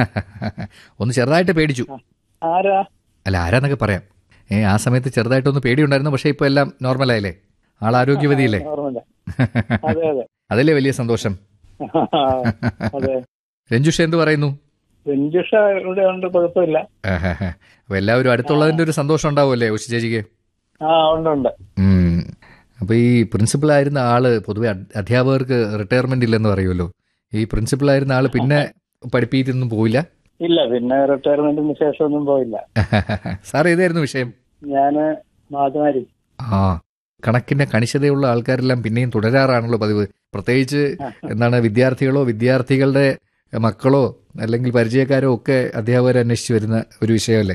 ഒന്ന് ചെറുതായിട്ട് പേടിച്ചു ആരാ അല്ല ആരാന്നൊക്കെ പറയാം ഏ ആ സമയത്ത് ചെറുതായിട്ടൊന്ന് പേടിയുണ്ടായിരുന്നു പക്ഷേ ഇപ്പോൾ എല്ലാം നോർമലായില്ലേ ആൾ ആരോഗ്യവതിയില്ലേ ഓർമ്മയില്ല അതെ അതെ അതല്ലേ വലിയ സന്തോഷം അതെ രഞ്ജുഷ എന്ത് പറയുന്നു രഞ്ജുഷ ഇവിടെ ഉണ്ട് കുഴപ്പമില്ല അപ്പൊ എല്ലാവരും അടുത്തുള്ളതിന്റെ ഒരു സന്തോഷം ഉണ്ടാവുമല്ലേ ഉഷ ചേച്ചിക്ക് ആ ഉണ്ട് ഉണ്ട് ഉം. അപ്പൊ ഈ പ്രിൻസിപ്പൾ ആയിരുന്ന ആള് പൊതുവെ അധ്- അധ്യാപകർക്ക് റിട്ടയർമെന്റ് ഇല്ലെന്ന് പറയുമല്ലോ ഈ പ്രിൻസിപ്പൾ ആയിരുന്ന ആള് പിന്നെ പഠിപ്പിക്കുന്നൊന്നും പോയില്ല ഇല്ല പിന്നെ റിട്ടയർമെന്റിന് ശേഷം ഒന്നും പോയില്ല സാർ ഏതായിരുന്നു വിഷയം ഞാന് മാധുമാരി ആ കണക്കിന്റെ കണിശതയുള്ള ആൾക്കാരെല്ലാം പിന്നെയും തുടരാറാണല്ലോ പതിവ് പ്രത്യേകിച്ച് എന്താണ് വിദ്യാർത്ഥികളോ വിദ്യാർത്ഥികളുടെ മക്കളോ അല്ലെങ്കിൽ പരിചയക്കാരോ ഒക്കെ അധ്യാപകരെ അന്വേഷിച്ച് വരുന്ന ഒരു വിഷയമല്ലേ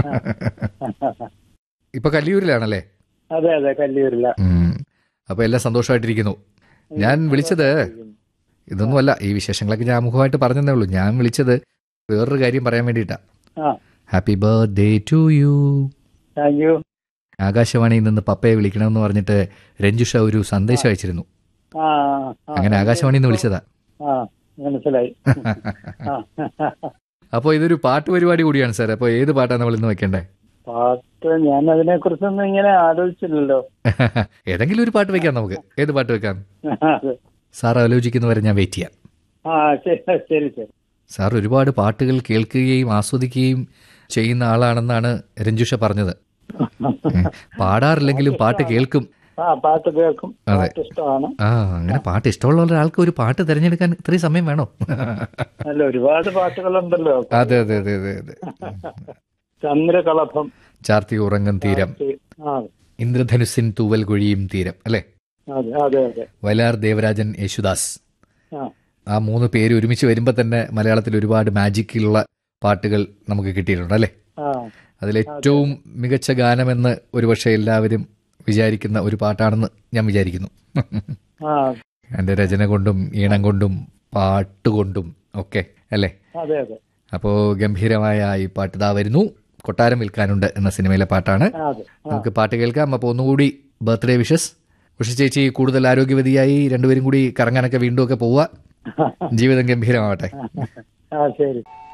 ഇപ്പൊ കല്ലിയൂരിലാണല്ലേ അതെ അതെ കല്ലൂരില്ല ഉം. അപ്പൊ എല്ലാം സന്തോഷമായിട്ടിരിക്കുന്നു ഞാൻ വിളിച്ചത് ഇതൊന്നുമല്ല ഈ വിശേഷങ്ങളൊക്കെ ഞാൻ മുഖമായിട്ട് പറഞ്ഞതേ ഉള്ളൂ ഞാൻ വിളിച്ചത് വേറൊരു കാര്യം പറയാൻ വേണ്ടിയിട്ടാ ആ happy birthday to you thank you ആകാശവാണിയിൽ നിന്ന് പപ്പയെ വിളിക്കണമെന്ന് പറഞ്ഞിട്ട് രഞ്ജുഷ ഒരു സന്ദേശം അയച്ചിരുന്നു ആ ആ, അങ്ങനെ ആകാശവാണിയിൽ നിന്ന് വിളിച്ചതാ ആ മനസ്സിലായി ആ, അപ്പോൾ ഇതൊരു പാട്ട് പരിപാടി കൂടിയാണ് സാർ അപ്പോൾ ഏത് പാട്ടാണ് നമ്മൾ ഇന്ന് വെക്കണ്ടേ പാട്ട് ഞാൻ അതിനെ കുറിച്ചൊന്നും ഇങ്ങനെ ആലോചിച്ചില്ലല്ലോ ഏതെങ്കിലും ഒരു പാട്ട് വെക്കാം നമുക്ക് ഏത് പാട്ട് വെക്കാം അതെ. സാർ ആലോചിക്കുന്നവരെ ഞാൻ വെയിറ്റ് ചെയ്യാം ആ ശരി ശരി ശരി സാർ ഒരുപാട് പാട്ടുകൾ കേൾക്കുകയും ആസ്വദിക്കുകയും ചെയ്യുന്ന ആളാണെന്നാണ് രഞ്ജുഷ പറഞ്ഞത് ഏ, പാടാറില്ലെങ്കിലും പാട്ട് കേൾക്കും ആ പാട്ട് കേൾക്കും അതെ. പാട്ട് ഇഷ്ടമാണ് ആ അങ്ങനെ പാട്ട് ഇഷ്ടമുള്ള ഒരാൾക്ക് ഒരു പാട്ട് തിരഞ്ഞെടുക്കാൻ ഇത്രയും സമയം വേണോ അല്ല ഒരുപാട് പാട്ടുകളുണ്ടല്ലോ അതെ അതെ അതെ അതെ അതെ ചന്ദ്രകളഭം ചാർത്തി ഉറങ്ങും തീരം ആ ഇന്ദ്രധനുസിൻ തൂവൽ കുഴിയും തീരം അല്ലേ അതെ അതെ അതെ വയലാർ ദേവരാജൻ യേശുദാസ് ആ ആ മൂന്ന് പേര് ഒരുമിച്ച് വരുമ്പോൾ തന്നെ മലയാളത്തിൽ ഒരുപാട് മാജിക്കുള്ള പാട്ടുകൾ നമുക്ക് കിട്ടിയിട്ടുണ്ട് അല്ലേ ആ അതിലേറ്റവും മികച്ച ഗാനമെന്ന് ഒരുപക്ഷെ എല്ലാവരും വിചാരിക്കുന്ന ഒരു പാട്ടാണെന്ന് ഞാൻ വിചാരിക്കുന്നു ആ എൻ്റെ രചന കൊണ്ടും ഈണം കൊണ്ടും പാട്ടുകൊണ്ടും ഒക്കെ അല്ലേ അതെ അതെ അപ്പോൾ ഗംഭീരമായ ഈ പാട്ട് ഇതാ വരുന്നു കൊട്ടാരം വിൽക്കാനുണ്ട് എന്ന സിനിമയിലെ പാട്ടാണ് ആ, അതെ ആ നമുക്ക് പാട്ട് കേൾക്കാം അപ്പോൾ ഒന്നുകൂടി ബർത്ത്ഡേ വിഷസ് ഉഷ ചേച്ചി കൂടുതൽ ആരോഗ്യവതിയായി രണ്ടുപേരും കൂടി കറങ്ങാനൊക്കെ വീണ്ടും ഒക്കെ പോവുക ജീവിതം ഗംഭീരമാവട്ടെ ആ ശരി